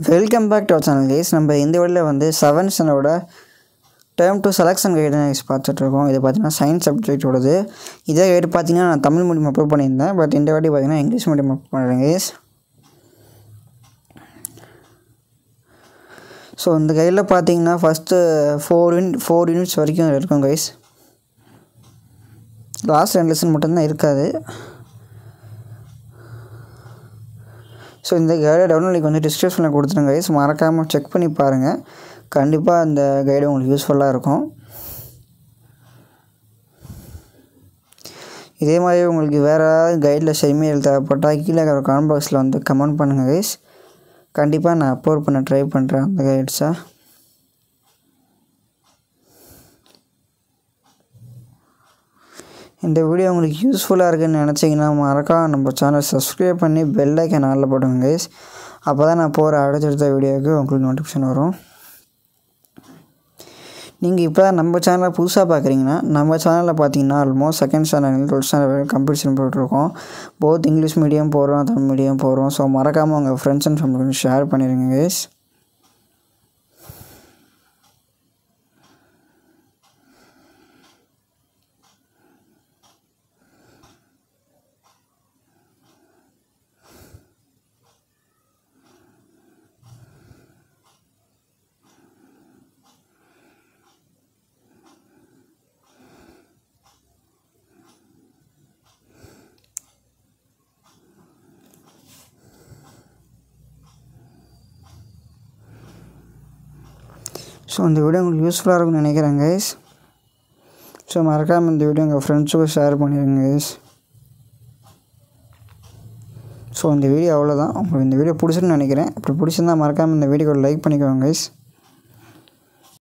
welcome back to our channel guys நம்ம இந்த வீடியோவில் வந்து செவன்த் ஸ்டாண்டர்டோட டேர்ம் டூ செலெக்ஷன் கைடு தான் பார்த்துட்ருக்கோம் இது பார்த்தீங்கன்னா சயின்ஸ் சப்ஜெக்டோடது இதே கைடு பார்த்தீங்கன்னா நான் தமிழ் மீடியம் அப்லோட் பண்ணியிருந்தேன் பட் இந்த வாட்டி பார்த்தீங்கன்னா இங்கிலீஷ் மீடியம் அப்லோட் பண்ணுறேன் கேஸ் ஸோ இந்த கைடில் பார்த்தீங்கன்னா first four unit four units வரைக்கும் இருக்கும் கைஸ் லாஸ்ட் ரெண்டு லெசன் மட்டும்தான் இருக்காது ஸோ இந்த கைடை டவுன்லோட் லிங்க் வந்து டிஸ்கிரிப்ஷனில் கொடுத்துருங்க கைஸ் மறக்காமல் செக் பண்ணி பாருங்கள் கண்டிப்பாக இந்த கைடு உங்களுக்கு யூஸ்ஃபுல்லாக இருக்கும் இதே மாதிரி உங்களுக்கு வேறு ஏதாவது கைடில் செமியல் தேவைப்பட்டால் கீழே இருக்கிற காமெண்ட் பாக்ஸில் வந்து கமெண்ட் பண்ணுங்கள் கைஸ் கண்டிப்பாக நான் அப்லோட் பண்ண ட்ரை பண்ணுறேன் அந்த கைட்ஸை இந்த வீடியோ உங்களுக்கு யூஸ்ஃபுல்லாக இருக்குன்னு நினச்சிங்கன்னா மறக்காம நம்ம சேனல் சப்ஸ்கிரைப் பண்ணி பெல் ஐக்கன் ஆளில் போடுங்க கைஸ் அப்போ தான் நான் போகிற அடுத்தடுத்த வீடியோவுக்கு உங்களுக்கு நோட்டிஃபிகேஷன் வரும் நீங்கள் இப்போ தான் நம்ம சேனலை புதுசாக பார்க்குறீங்கன்னா நம்ம சேனலில் பார்த்தீங்கன்னா almost second standard twelfth standard competition போட்டிருக்கோம் போத் இங்கிலீஷ் மீடியம் போடுறோம் தமிழ் மீடியம் போடுறோம் ஸோ மறக்காமல் உங்கள் ஃப்ரெண்ட்ஸ் அண்ட் ஃபேமிலிக்கு ஷேர் பண்ணிடுங்க கைஸ் ஸோ இந்த வீடியோ உங்களுக்கு யூஸ்ஃபுல்லாக இருக்கும்னு நினைக்கிறேன் கைஸ் ஸோ மறக்காமல் இந்த வீடியோ உங்கள் ஃப்ரெண்ட்ஸுக்கும் ஷேர் பண்ணிடுங்க கைஸ் ஸோ இந்த வீடியோ அவ்வளோதான் உங்களுக்கு இந்த வீடியோ பிடிச்சிருன்னு நினைக்கிறேன் அப்படி பிடிச்சிருந்தா மறக்காமல் இந்த வீடியோவை லைக் பண்ணிக்கோங்க கைஸ்